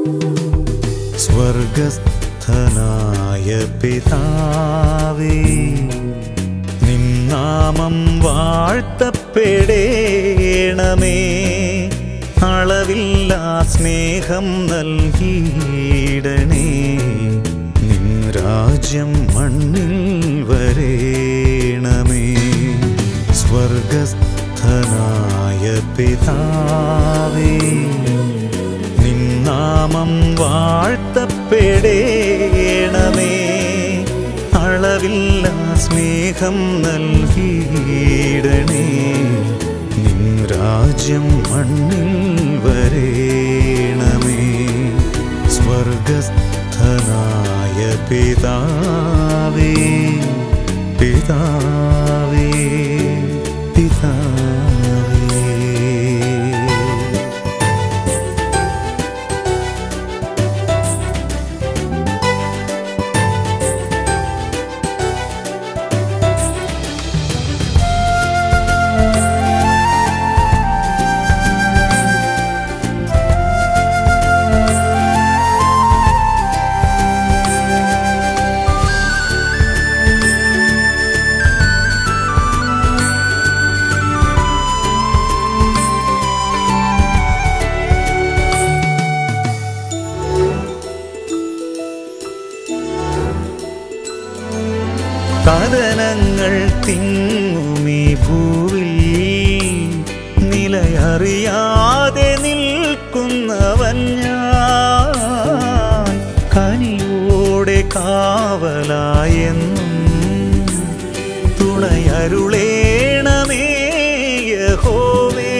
സ്വർഗസ്ഥനായ പിതാവേ നിന്നാമം വാഴ്ത്തപ്പെടേണമേ അളവില്ലാ സ്നേഹം നൽകിയിടണേ നിൻ രാജ്യം മണ്ണിൽ വരേണമേ സ്വർഗസ്ഥനായ പിതാവേ നിന്നാമം വാഴ്ത്തപ്പെടേണമേ അളവില്ല സ്നേഹം നൽകിയിടണേ നിൻ രാജ്യം മണ്ണിൽ വരേണമേ സ്വർഗസ്ഥനായ പിതാവേ പിതാവേ പിതാവേ കഥനങ്ങൾ തിങ്ങുമീ ഭൂവിൽ നിലയറിയാതെ നിൽക്കുന്നവൻ ഞാൻ കനിയോടെ കാവലായെന്നും തുണയരുളേണമേ യഹോവേ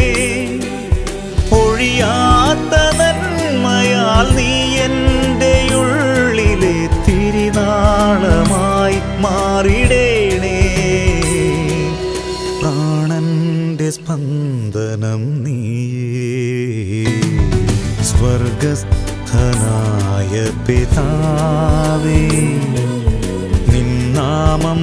ഒഴിയാത്ത നന്മയാൽ നീ എൻ്റെ ഉള്ളിലെ തിരിനാളമായി മാറിടേണേ പ്രാണന്റെ സ്പന്ദനം നീയേ സ്വർഗസ്ഥനായ പിതാവേ നിന്നാമം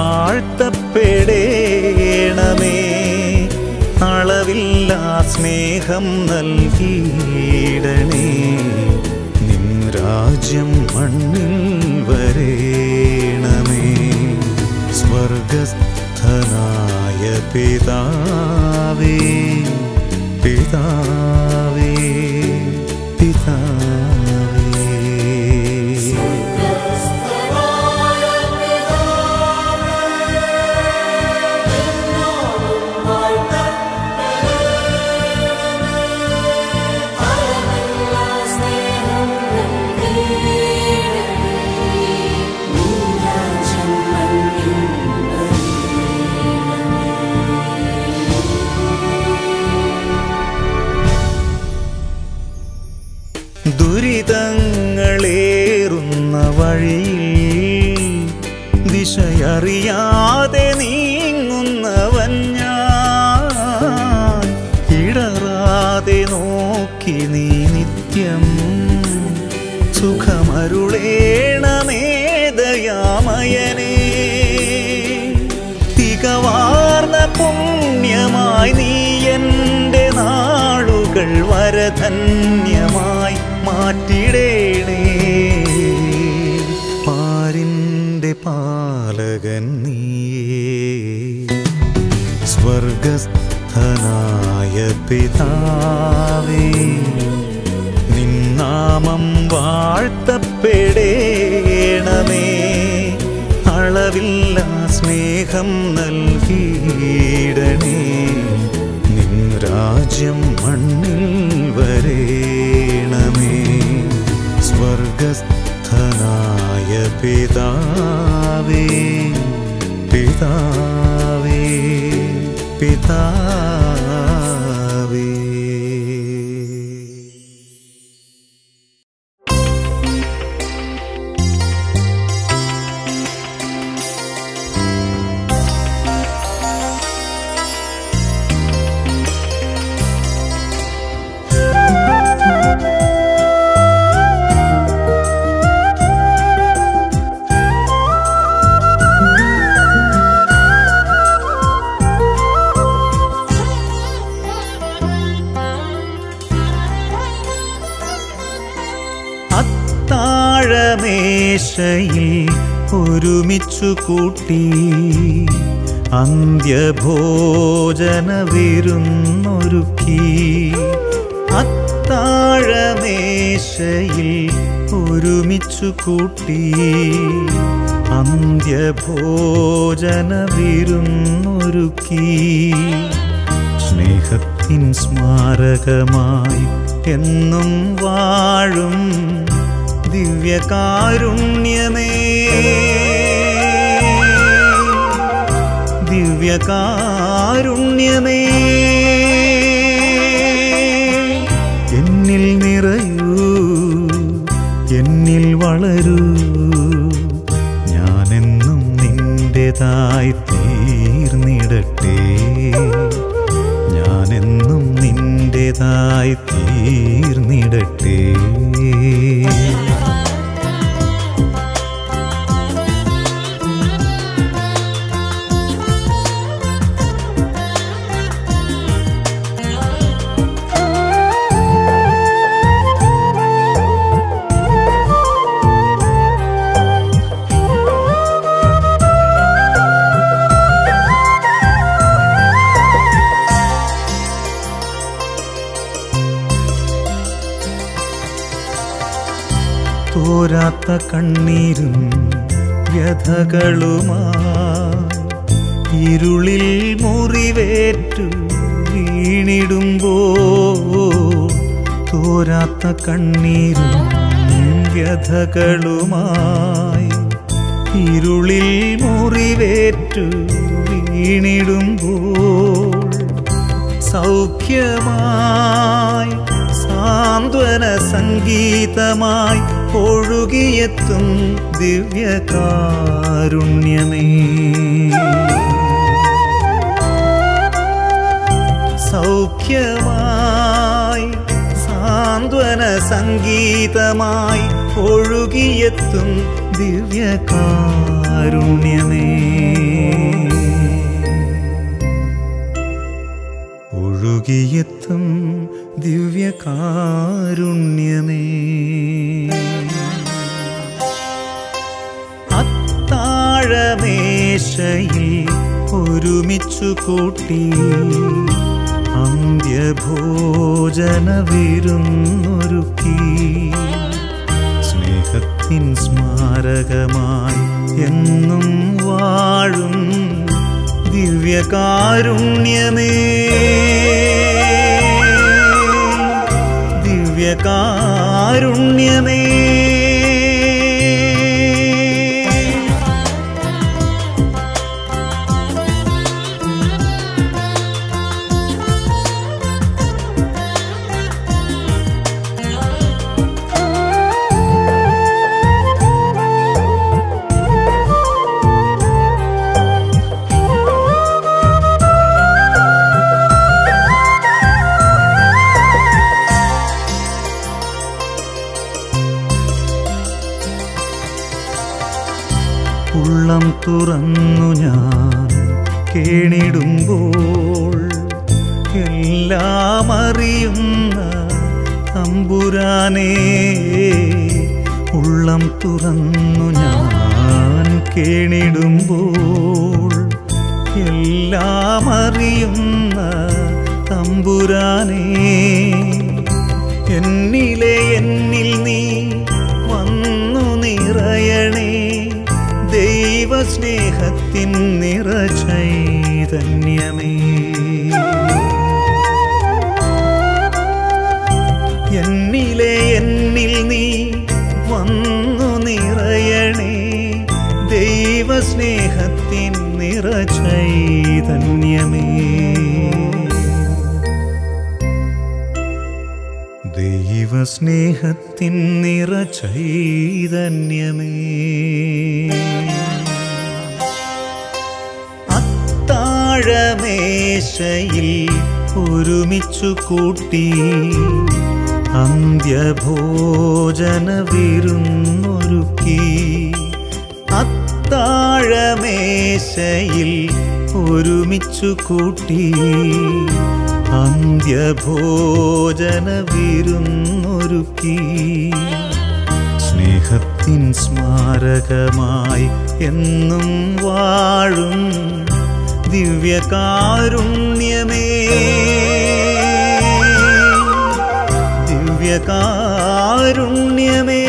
വാഴ്ത്തപ്പെടേണമേ അളവില്ല സ്നേഹം നൽകിയിടണേ നിൻ രാജ്യം മണ്ണിൽ വരേണമേ സ്വർഗസ്ഥനായ പിതാവേ പിതാവേ പിതാവേ ദുരിതങ്ങളേറുന്ന വഴിയിൽ ദിശയറിയാതെ നീങ്ങുന്നവൻ ഞാൻ ഇടറാതെ നോക്കി നീ നിത്യം സുഖമരുളേണമേ ദയാമയനേ തികവാർന്ന പുണ്യമായി നീ എൻ്റെ നാളുകൾ വരധന്യമായി മാറ്റിടേണേ പാരിൻ്റെ പാലകൻ നീയേ സ്വർഗസ്ഥനായ പിതാവേ നിന്നാമം വാഴ്ത്തപ്പെടേണമേ അളവില്ല സ്നേഹം നൽകിയിടണേ നിൻ രാജ്യം മണ്ണിൽ വരേണമേ സ്വർഗസ്ഥനായ പിതാവേ പിതാവേ പിതാവേ ും അത്താഴമേശയിൽ ഒരുമിച്ചു കൂട്ടി അന്ത്യഭോജന വിരുന്നൊരുക്കി അത്താഴമേശയിൽ ഒരുമിച്ചു കൂട്ടി അന്ത്യഭോജന വിരുന്നൊരുക്കി സ്നേഹത്തിൻ സ്മാരകമായി എന്നും വാഴും ദിവ്യകാരുണ്യമേ ദിവ്യകാരുണ്യമേ എന്നിൽ നിറയൂ എന്നിൽ വളരൂ ഞാനെന്നും നിന്റേതായി തീർന്നിടട്ടെ ഞാനെന്നും നിന്റേതായി തീർന്നിടട്ടെ തോരാത്ത കണ്ണീരും വ്യഥകളുമായി ഇരുളിൽ മുറിവേറ്റു വീണിടുമ്പോ തോരാത്ത കണ്ണീരും വ്യഥകളുമായി ഇരുളിൽ മുറിവേറ്റു വീണിടുമ്പോൾ സൗഖ്യമായി സാന്ത്വന സംഗീതമായി ഒഴുകിയെത്തും ദിവ്യകാരുണ്യമേ സൗഖ്യമായി സാന്ത്വന സംഗീതമായി ഒഴുകിയെത്തും ദിവ്യകാരുണ്യമേ ഒഴുകിയെത്തും ദിവ്യകാരുണ്യമേ അത്താഴമേശയിൽ ഒരുമിച്ചു കൂട്ടി അന്ത്യഭോജന വിരുന്നൊരുക്കി സ്നേഹത്തിൻ സ്മാരകമായി എന്നും വാഴും ദിവ്യകാരുണ്യമേ ദിവ്യകാരുണ്യമേ ഉള്ളം തുറന്നു ഞാൻ കേണിടുമ്പോൾ എല്ലാം അറിയുന്ന തമ്പുരാനേ ഉള്ളം തുറന്നു ഞാൻ കേണിടുമ്പോൾ എല്ലാം അറിയുന്ന തമ്പുരാനേ എന്നിലെ എന്നിൽ നീ വന്നു നിറയണേ ദൈവസ്നേഹത്തിൻ നിറചൈതന്യമേ എന്നിലെ എന്നിൽ നീ വന്നു നിറയണേ ദൈവസ്നേഹത്തിൻ നിറചൈതന്യമേ ദൈവസ്നേഹത്തിൻ നിറചൈതന്യമേ അത്താഴമേശയിൽ ഒരുമിച്ചു കൂട്ടി അന്ത്യഭോജന വിരുന്നൊരുക്കി അത്താഴമേശയിൽ ഒരുമിച്ചു കൂട്ടി അന്ത്യഭോജന വിരുന്നൊരുക്കി സ്നേഹത്തിൻ സ്മാരകമായി എന്നും വാഴും ദിവ്യകാരുണ്യമേ ദിവ്യകാരുണ്യമേ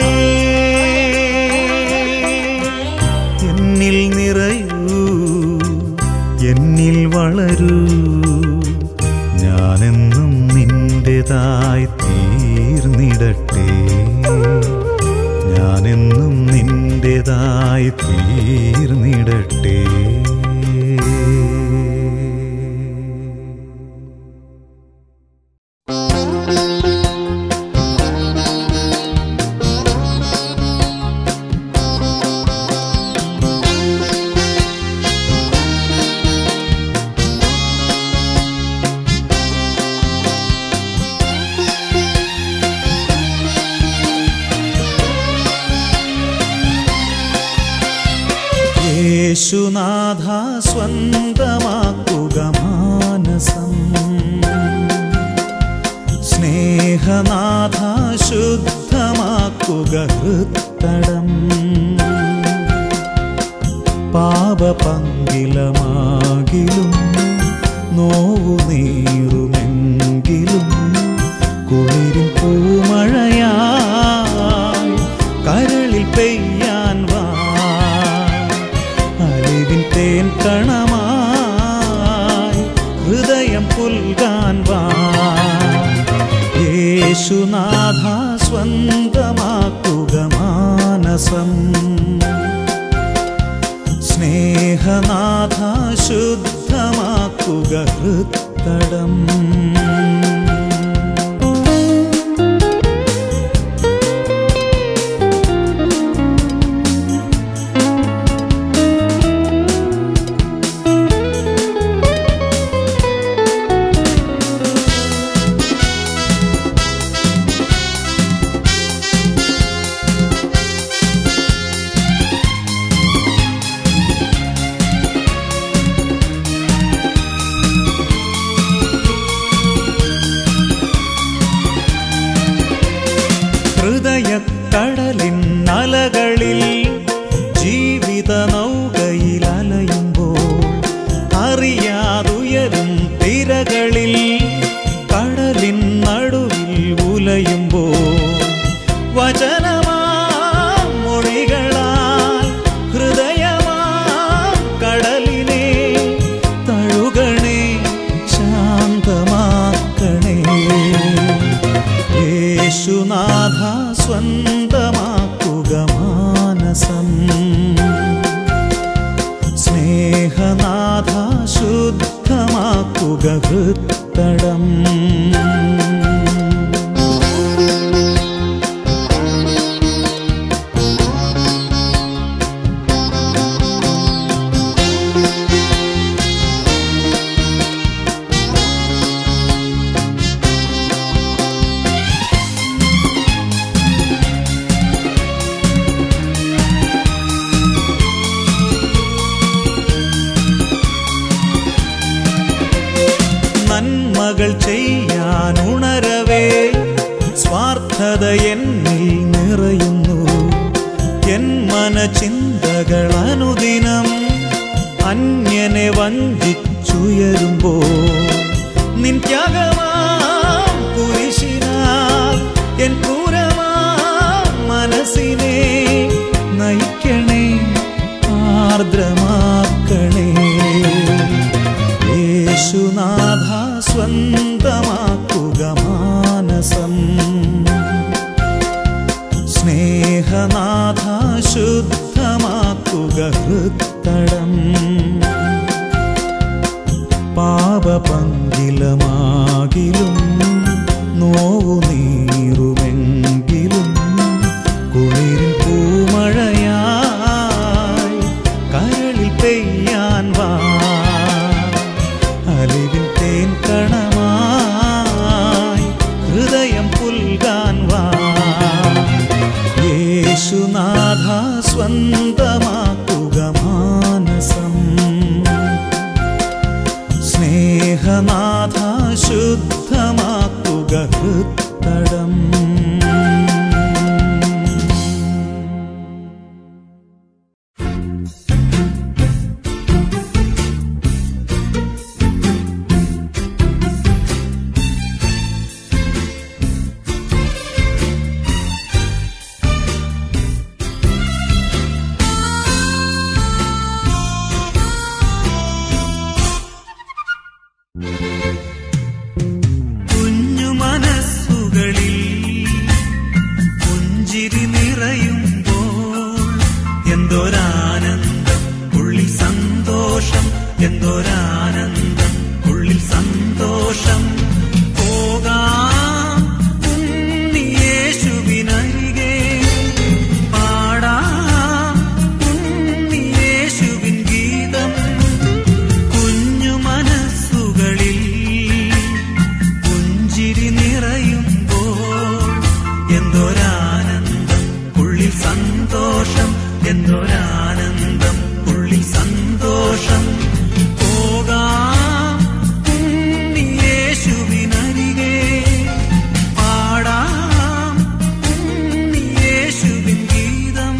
എന്നിൽ നിറയൂ എന്നിൽ വളരൂ ഞാനെന്നും നിന്റേതായി തീർന്നിടട്ടെ ഞാനെന്നും നിന്റേതായി തീർന്നിടട്ടെ യേശുനാഥ സ്വന്തമാക്കുക മാനസം സ്നേഹനാഥ ശുദ്ധമാക്കുക ഹൃത്തടം പാപപങ്കിലമാകിലും നോവു നീറുമെങ്കിലും കുളിരും പൂമഴയായി കരളിൽ പെയ്യാൻ വാ അലിവിൻ തേൻ കണമായി ഹൃദയം പുൽകാൻ വാ യേശുനാഥ സ്വന്തമാക്കുക മാനസം സ്നേഹനാഥ ശുദ്ധമാക്കുക ഹൃത്തടം ഹൃദയക്കടലിൻ അലകളിൽ ജീവിത നൗകയിൽ അലയുമ്പോൾ അറിയാതുയരും തിരകളിൽ കടലിൻ നടുവിൽ ഉലയുമ്പോൾ വചനമാ മൊഴികളാൽ ഹൃദയമാ കടലിനെ തഴുകണേ ശാന്തമാക്കണേ യേശുനാഥ സ്വന്തമാക്കുക മാനസം സ്നേഹനാഥ ശുദ്ധമാക്കുക ഹൃത്തടം നന്മകൾ ചെയ്യാൻ ഉണരവേ സ്വാർത്ഥത എന്നിൽ നിറയുന്നു എൻ മനചിന്തകൾ അനുദിനം അന്യനെ വഞ്ചിച്ചുയരുമ്പോ നിൻ ത്യാഗമാം കുരിശിനാൽ എൻ ക്രൂരമാം മനസ്സിനെ നയിക്കണേ ആർദ്രമാക്കണേ യേശുനാഥ സ്വന്തമാക്കുക മാനസം സ്നേഹനാഥ ശുദ്ധമാക്കുക ഹൃത്തടം പാപപങ്കിലമാകിലും നോവു നീറുമെങ്കിലും കുളിരിൽ പൂമഴയായി കരളിൽ പെയ്യാൻ വാ അലിവിൻ തേൻ കണമായി ഹൃദയം പുൽകാൻ വാ യേശുനാഥ സ്വന്തമാക്കുക മാനസം സ്നേഹനാഥ ശുദ്ധമാക്കുക ഹൃത്തടം കുഞ്ഞു മനസ്സുകളിൽ പുഞ്ചിരി നിറയുമ്പോൾ എന്തൊരാനന്ദം ഉള്ളിൽ സന്തോഷം എന്തൊരാനന്ദം ഉള്ളിൽ സന്തോഷം പോകാം ഉണ്ണിയേശുവിനരികെ പാടാം ഉണ്ണിയേശുവിൻ ഗീതം കുഞ്ഞു മനസ്സുകളിൽ പുഞ്ചിരി നിറയുമ്പോൾ എന്തൊരാനന്ദം ഉള്ളിൽ സന്തോഷം എന്തൊരാനന്ദം ഉള്ളിൽ സന്തോഷം പോകാം ഉണ്ണിയേശുവിനരികെ പാടാം ഉണ്ണിയേശുവിൻ ഗീതം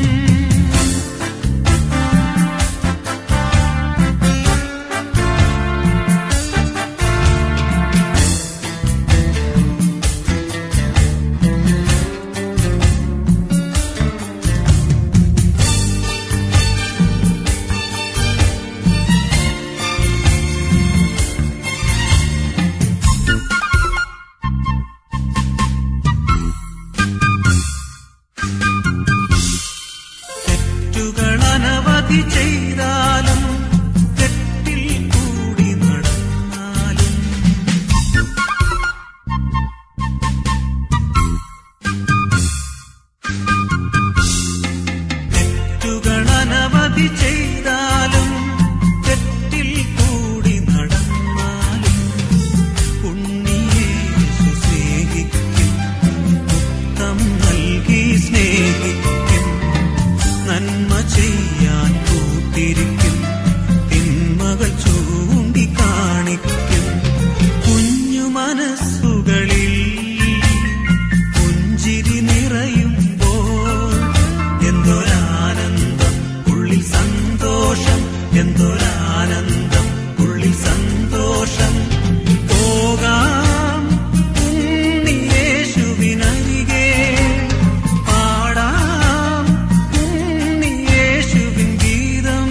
തെറ്റുകൾ അനവധി ചെയ്താലും തെറ്റിൽ കൂടി നടന്നാലും തെറ്റുകൾ അനവധി ചെയ്താലും തെറ്റിൽ കൂടി നടന്നാലും ഉണ്ണിയേശു സ്നേഹിക്കും മുത്തം നൽകി സ്നേഹിക്കും നന്മ ചെയ്യാൻ കൂട്ടിരിക്കും തിന്മകൾ ചൂണ്ടിക്കാണിക്കും കുഞ്ഞു മനസ്സുകളിൽ പുഞ്ചിരി നിറയുമ്പോൾ എന്തൊരാനന്ദം ഉള്ളിൽ സന്തോഷം എന്തൊരാനന്ദം ഉള്ളിൽ സന്തോഷം പോകാം ഉണ്ണിയേശുവിനരികെ പാടാം ഉണ്ണിയേശുവിൻ ഗീതം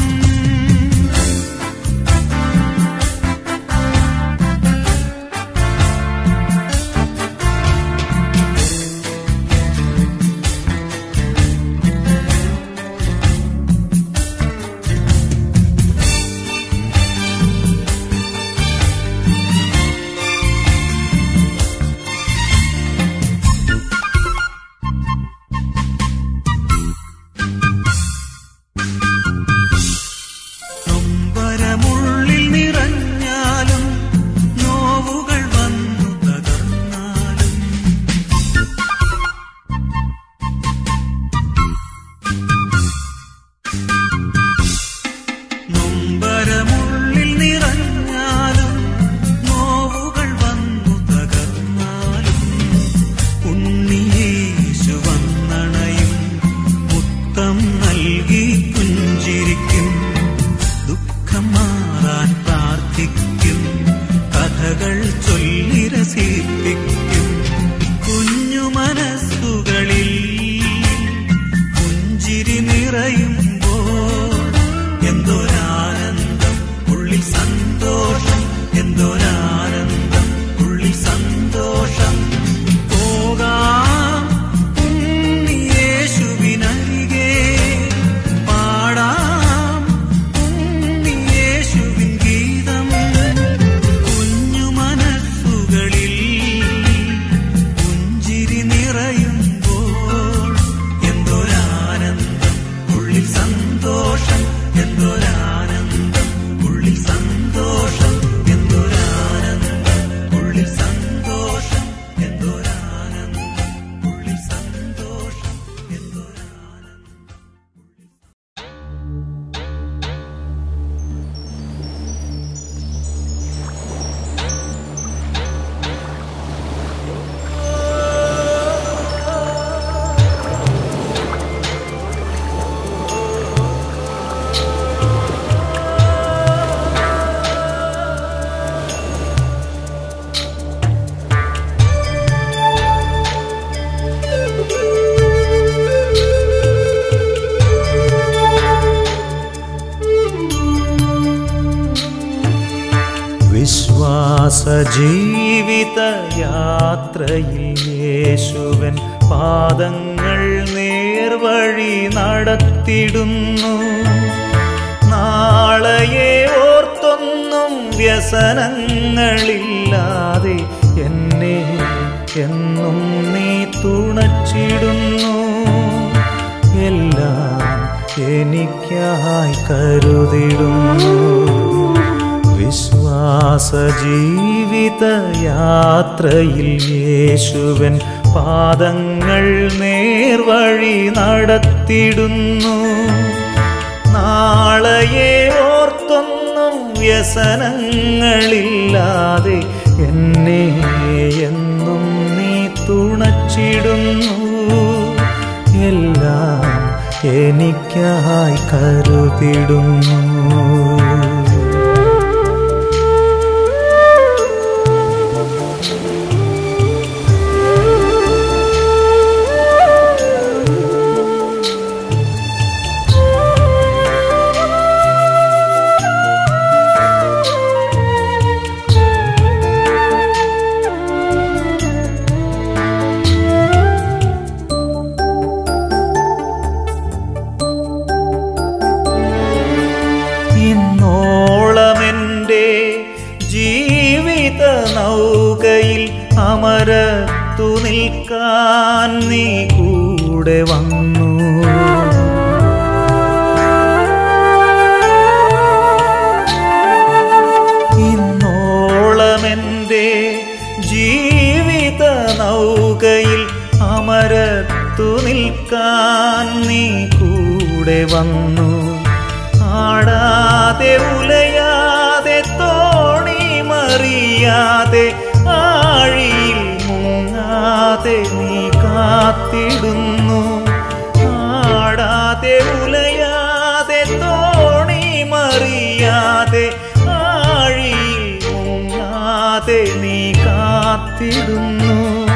നൊമ്പരമുള്ളിൽ നിറഞ്ഞാലും നോവുകൾ വന്നു തകർന്നാലും നൊമ്പരമുള്ളിൽ നിറഞ്ഞാലും നോവുകൾ വന്നു തകർന്നാലും ഉണ്ണിയേശു വന്നണയും മുത്തം നൽകി പുഞ്ചിരിക്കും ദുഃഖം മാറാൻ പ്രാർത്ഥിക്കും കഥകൾ ചൊല്ലി രസിപ്പിക്കും കുഞ്ഞു മനസ്സുകളിൽ പുഞ്ചിരി നിറയുമ്പോൾ എന്തൊരാനന്ദം ഉള്ളിൽ സന്തോഷം എന്തൊരാനന്ദം ഉള്ളിൽ സന്തോഷം പോകാം ഉണ്ണിയേശുവിനരികെ പാടാം ഉണ്ണിയേശുവിൻ ഗീതം കുഞ്ഞു മനസ്സുകളിൽ പുഞ്ചിരി നിറയുമ്പോൾ എന്തൊരാനന്ദം ഉള്ളിൽ വിശ്വാസ ജീവിത യാത്രയിൽ യേശുവൻ പാദങ്ങൾ നേർവഴി നടത്തിടുന്നു നാളെയെ ഓർത്തൊന്നും വ്യസനങ്ങളില്ലാതെ എന്നെ എന്നും നീ തുണച്ചിടുന്നു എല്ലാം എനിക്കായി കരുതിടുന്നു വിശ്വാസ ജീവിത യാത്രയിൽ യേശുവൻ പാദങ്ങൾ നേർവഴി നടത്തിടുന്നു നാളെയെ ഓർത്തൊന്നും വ്യസനങ്ങളില്ലാതെ എന്നെ എന്നും നീ തുണച്ചിടുന്നു എല്ലാം എനിക്കായി കരുതിടുന്നു ഇന്നോളമെൻ്റെ ജീവിത നൗകയിൽ അമരത്തു നിൽക്കാൻ നീ കൂടെ വന്നു ഇന്നോളമെൻ്റെ ജീവിത നൗകയിൽ അമരത്തു നിൽക്കാൻ നീ കൂടെ വന്നു ആടാതെ ഉലയാതെ തോണി മറിയാതെ ആഴിയിൽ മുങ്ങാതെ നീ കാത്തിടുന്നു ആടാതെ ഉലയാതെ തോണി മറിയാതെ ആഴിയിൽ മുങ്ങാതെ നീ കാത്തിടുന്നു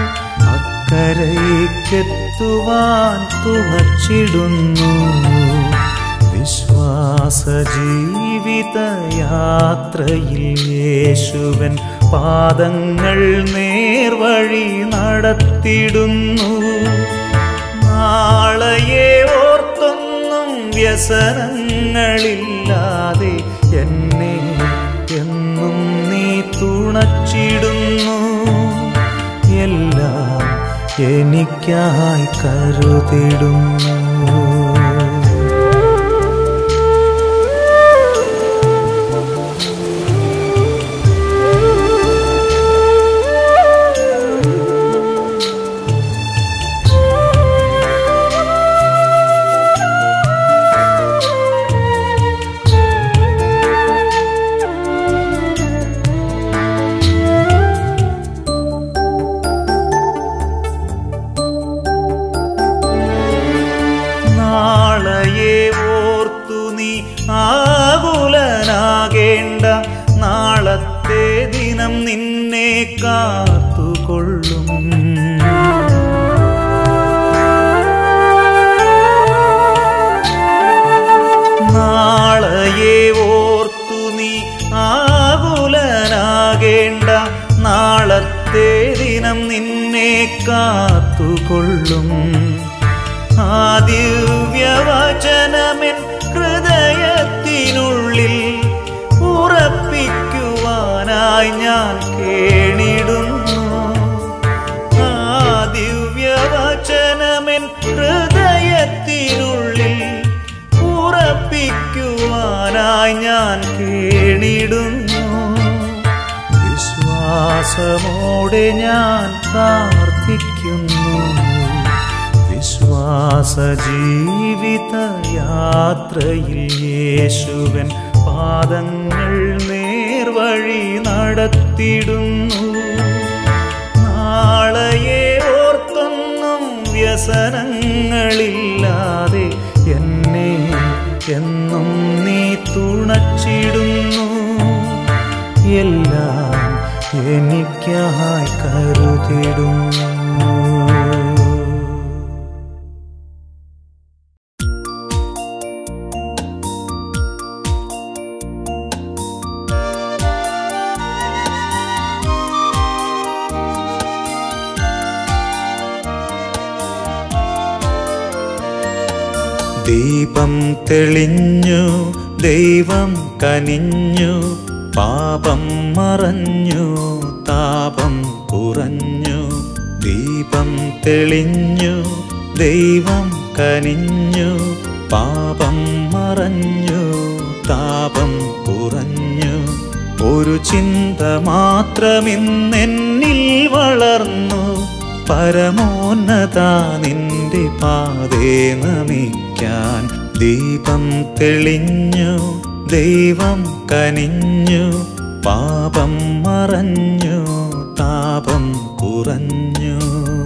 അക്കരയ്ക്കെത്തുവാൻ തുണച്ചിടുന്നു വിശ്വാസ ജീവിത യാത്രയിൽ യേശുവൻ പാദങ്ങൾ നേർവഴി നടത്തിടുന്നു നാളെയെ ഓർത്തൊന്നും വ്യസനങ്ങളില്ലാതെ എന്നെ എന്നും നീ തുണച്ചിടുന്നു എല്ലാം എനിക്കായി കരുതിടുന്നു നാളെയെ ഓർത്തു നീ ആകുലനാകേണ്ട നാളത്തെ ദിനം നിന്നെ കാത്തുകൊള്ളും നാളെയെ ഓർത്തു നീ ആകുലനാകേണ്ട നാളത്തെ ദിനം നിന്നെ കാത്തുകൊള്ളും ആ ദിവ്യവചനമെൻ ഹൃദയത്തിനുള്ളിൽ ഉറപ്പിക്കുവാനായി ഞാൻ കേണിടുന്നു ആ ദിവ്യവചനമെൻ ഹൃദയത്തിനുള്ളിൽ ഉറപ്പിക്കുവാനായി ഞാൻ കേണിടുന്നു വിശ്വാസമോടെ ഞാൻ പ്രാർത്ഥിക്കുന്നു വിശ്വാസ ജീവിത യാത്രയിൽ യേശുവൻ പാദങ്ങൾ നേർവഴി നടത്തിടുന്നു നാളെയെ ഓർത്തൊന്നും വ്യസനങ്ങളില്ലാതെ എന്നെ എന്നും നീ തുണച്ചിടുന്നു എല്ലാം എനിക്കായി കരുതിടുന്നു യേശുവേ ദീപം തെളിഞ്ഞു ദൈവം കനിഞ്ഞു പാപം മറഞ്ഞു താപം കുറഞ്ഞു ദീപം തെളിഞ്ഞു ദൈവം കനിഞ്ഞു പാപം മറഞ്ഞു താപം കുറഞ്ഞു ഒരു ചിന്ത മാത്രമിന്നെന്നിൽ വളർന്നു പരമോന്നത നിന്റെ പാതേ നമിക്കാൻ ദീപം തെളിഞ്ഞു ദൈവം കനിഞ്ഞു പാപം മറഞ്ഞു താപം കുറഞ്ഞു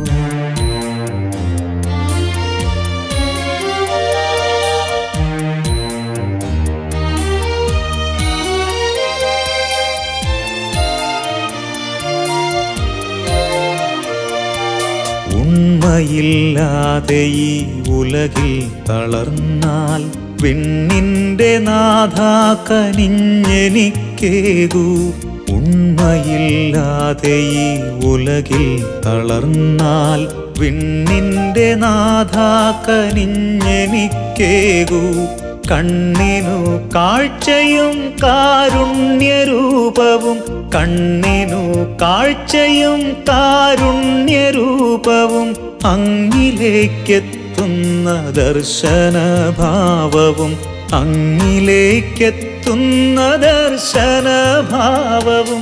ഉണ്മയില്ലാതെ ഈ ഉലകിൽ തളർന്നാൽ വിണ്ണിന്റെ നാഥ കനിഞ്ഞെനിക്കേകൂ ഉണ്മയില്ലാതെ ഈ ഉലകിൽ തളർന്നാൽ വിണ്ണിന്റെ നാഥ കനിഞ്ഞെനിക്കേകൂ കണ്ണിനു കാഴ്ചയും കാരുണ്യരൂപവും കണ്ണിനു കാഴ്ചയും കാരുണ്യരൂപവും അങ്ങിലേക്കെത്തുന്ന ദർശനഭാവവും അങ്ങിലേക്കെത്തുന്ന ദർശനഭാവവും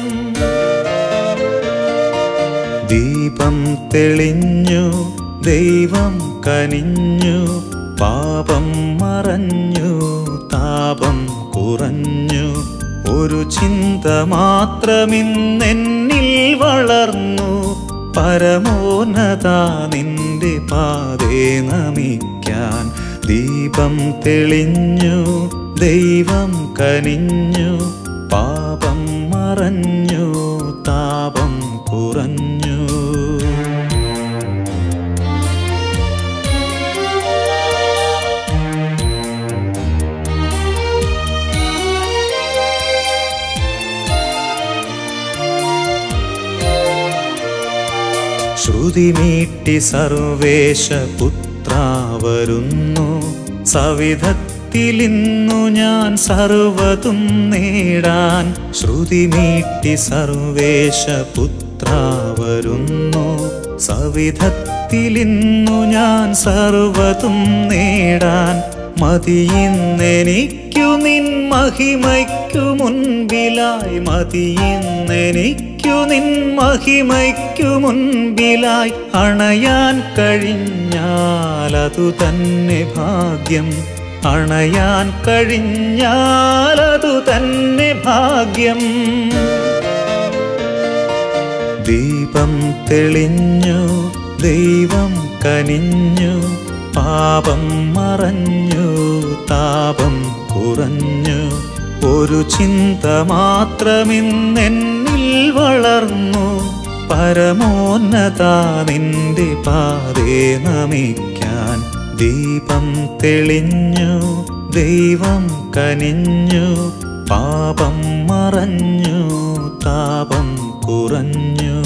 ദീപം തെളിഞ്ഞു ദൈവം കനിഞ്ഞു പാപം മറഞ്ഞു താപം കുറഞ്ഞു ഒരു ചിന്ത മാത്രമിന്നെന്നിൽ വളർന്നു പരമോന്നത നിന്റെ പാതേ നമിക്കാൻ ദീപം തെളിഞ്ഞു ദൈവം കനിഞ്ഞു പാപം മറഞ്ഞു താപം കുറഞ്ഞു ശ്രുതിമീട്ടി സർവേശ പുത്ര വരുന്നു സവിധത്തിലിന്നു ഞാൻ സർവതും നേടാൻ ശ്രുതിമീട്ടി സർവേശ പുത്ര വരുന്നു സവിധത്തിലിന്നു ഞാൻ സർവതും നേടാൻ മതിയിന്നെനിക്കു നിൻ മഹിമയ്ക്കു മുൻപിലായി മതിയിന്നെനിക്കു നിൻ മഹിമയ്ക്കു മുൻപിലായി അണയാൻ കഴിഞ്ഞാലതു തന്നെ ഭാഗ്യം അണയാൻ കഴിഞ്ഞാലതു തന്നെ ഭാഗ്യം ദീപം തെളിഞ്ഞു ദൈവം കനിഞ്ഞു പാപം മറഞ്ഞു താപം കുറഞ്ഞു ഒരു ചിന്ത മാത്രമിന്നെന്നിൽ വളർന്നു പരമോന്നത നിന്റെ പാതേ നമിക്കാൻ ദീപം തെളിഞ്ഞു ദൈവം കനിഞ്ഞു പാപം മറഞ്ഞു താപം കുറഞ്ഞു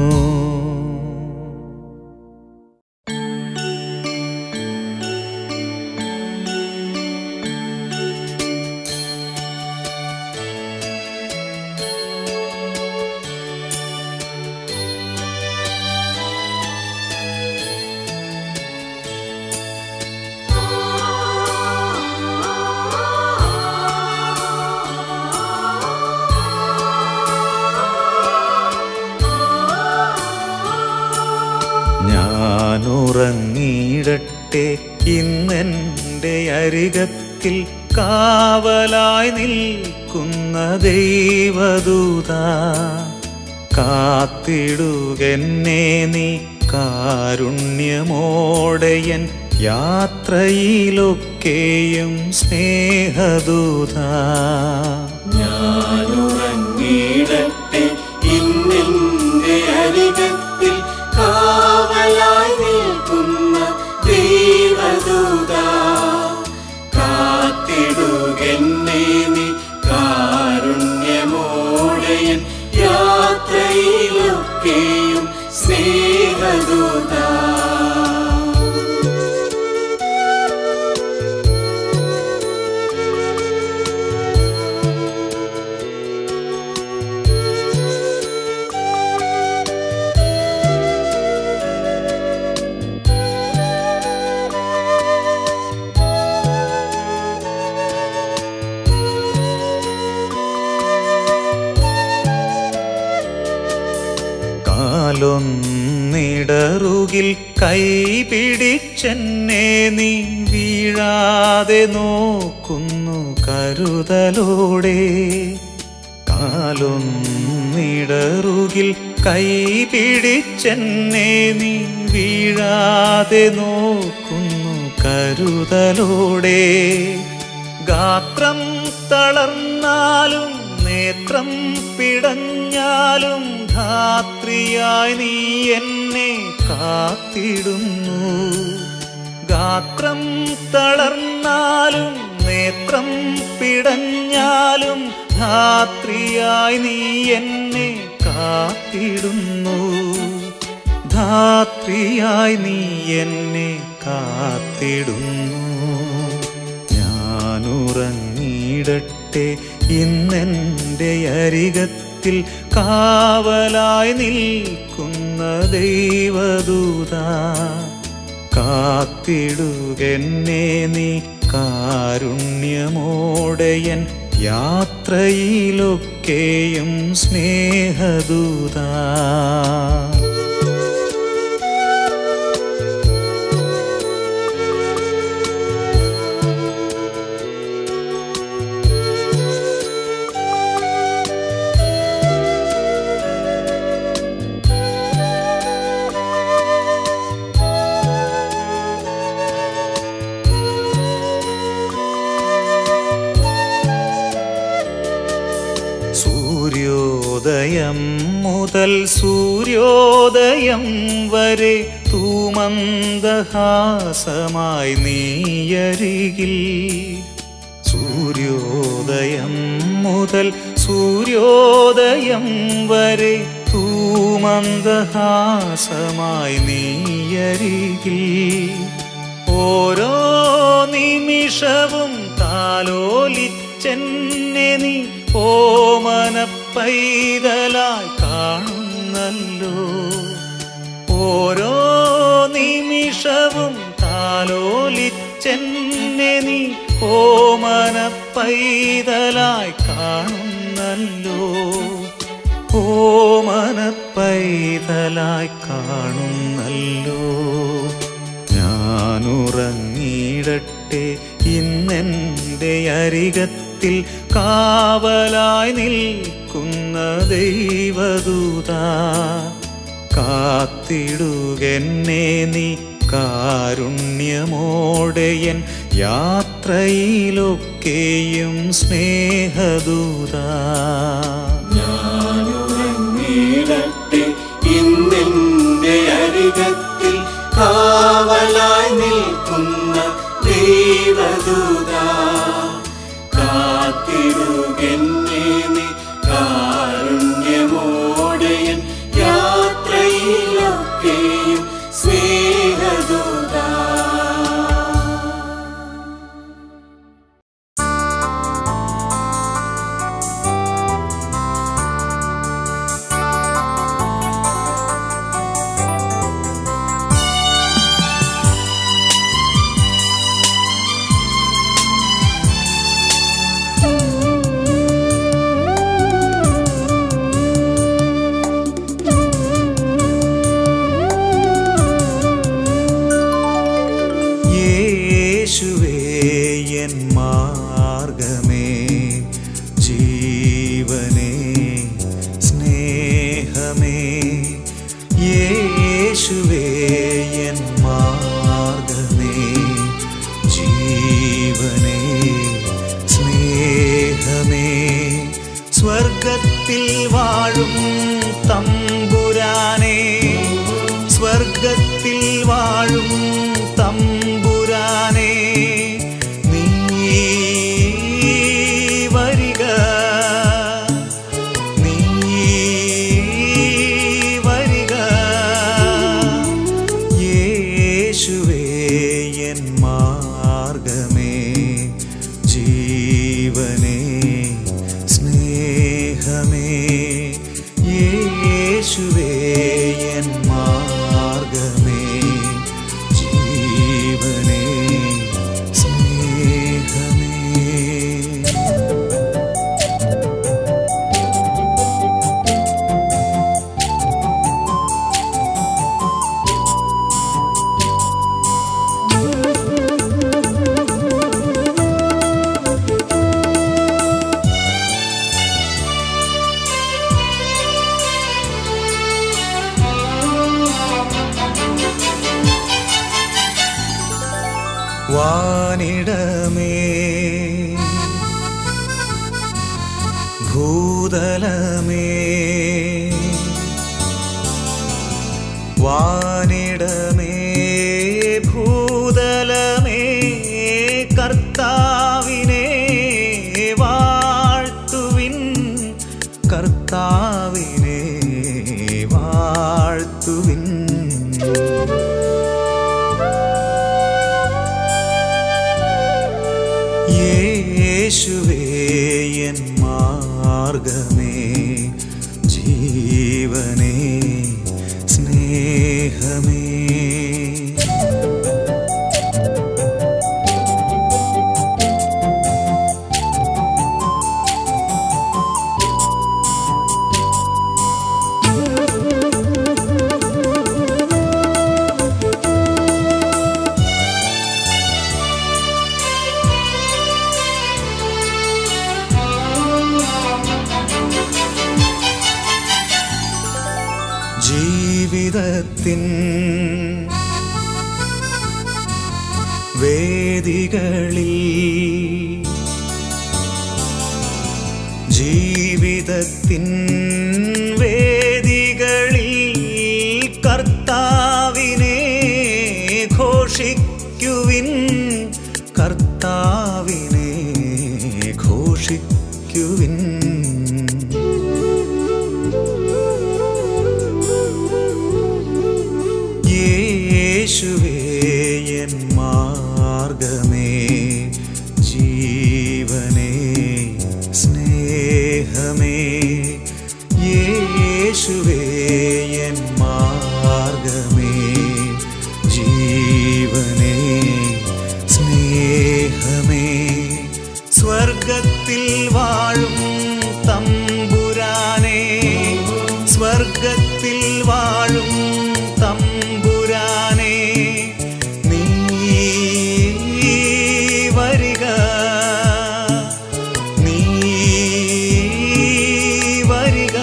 ഞാനുറങ്ങിയിടട്ടെ ഇന്നെൻ്റെ അരികത്തിൽ കാവലായി നിൽക്കുന്ന ദൈവദൂത കാത്തിടുകെന്നെ നീ കാരുണ്യമോടെയൻ യാത്രയിലൊക്കെയും സ്നേഹദൂത ഞാനുറങ്ങിയിടട്ടെ ഇന്നെന്റെ അരികത്തിൽ കാവലായി നിൽക്കുന്ന ദൈവദൂത കാത്തിടുകെന്നെ നീ കാരുണ്യമോടെയൻ യാത്രയിലൊക്കെയും സ്നേഹദൂത കാലൊന്നിടറുകിൽ കൈപിടിച്ചെന്നെ നീ വീഴാതെ നോക്കുന്നു കരുതലോടെ കാലൊന്നിടറുകിൽ കൈപിടിച്ചെന്നെ നീ വീഴാതെ നോക്കുന്നു കരുതലോടെ ഗാത്രം തളർന്നാലും നേത്രം പിടഞ്ഞാലും ധാത്രിയായി നീ എന്നെ കാത്തിടുന്നു ഗാത്രം തളർന്നാലും നേത്രം പിടഞ്ഞാലും ധാത്രിയായി നീ എന്നെ കാത്തിടുന്നു ധാത്രിയായി നീ എന്നെ കാത്തിടുന്നു ഞാനുറങ്ങിയിടട്ടെ ഇന്നെൻ്റെ അരികത്തിൽ കാവലായി നിൽക്കുന്ന ദൈവദൂത കാത്തിടുകെന്നെ നീ കാരുണ്യമോടെയൻ യാത്രയിലൊക്കെയും സ്നേഹദൂത സൂര്യോദയം മുതൽ സൂര്യോദയം വരെ തൂമന്ദഹാസമായി നീയരികിൽ സൂര്യോദയം മുതൽ സൂര്യോദയം വരെ തൂമന്ദഹാസമായി നീയരികിൽ ഓരോ നിമിഷവും താലോലിച്ചെന്നെ നീ ഓമന പൈതലായി കാണുന്നല്ലോ ഓരോ നിമിഷവും താലോലിച്ചെന്നെ നീ ഓമന പൈതലായി കാണുന്നല്ലോ ഓമന പൈതലായി കാണുന്നല്ലോ ഞാനുറങ്ങിയിടട്ടെ ഇന്നെൻ്റെ അരികത്തിൽ കാവലായി നിൽക്കുന്ന ദൈവദൂത കാത്തിടുകെന്നെ നീ കാരുണ്യമോടെയൻ യാത്രയിലൊക്കെയും സ്നേഹദൂത ഞാനുറങ്ങിയിടട്ടെ ഇന്നെന്റെ അരികത്തിൽ കാവലായി നിൽക്കുന്ന ദൈവദൂത കാത്തിടുകെന്നെ നീ കാരുണ്യമോടെയൻ യാത്രയിലൊക്കെയും സ്നേഹദൂത യേശുവേ എൻ മാർഗമേ ജീവനേ സ്നേഹമേ യേശുവേ എൻ മാർഗമേ ജീവനേ സ്നേഹമേ സ്വർഗത്തിൽ വാഴും തമ്പുരാനേ സ്വർഗത്തിൽ വാഴും തമ്പുരാനേ നീ വരിക നീ വരിക യേശുവേ എൻ മാർഗമേ ജീവനേ സ്നേഹമേ യേശുവേ എൻ മാർഗമേ ജീവനേ സ്നേഹമേ വാനിടമേ ഭൂതലമേ വാനിടമേ ഭൂതലമേ കർത്താവിനെ വാഴ്ത്തുവിൻ കർത്താവിനെ വാഴ്ത്തുവിൻ യേശുവേ എൻ മാർഗമേ ജീവനേ സ്നേഹമേ ജീവിതത്തിൻ വേദികളിൽ ജീവിതത്തിൻ വേദികളിൽ കർത്താവിനെ ഘോഷിക്കുവിൻ കർത്താവിനെ ഘോഷിക്കുവിൻ യേശുവേ എൻ മാർഗമേ ജീവനേ സ്നേഹമേ യേശുവേ എൻ മാർഗമേ ജീവനേ സ്നേഹമേ സ്വർഗത്തിൽ വാഴും തമ്പുരാനെ സ്വർഗത്തിൽ വാഴും തമ്പുരാനെ നീ വരിക നീ വരിക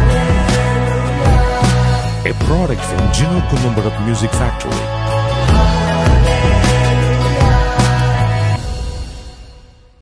a product from Gino Columbarat Music Factory.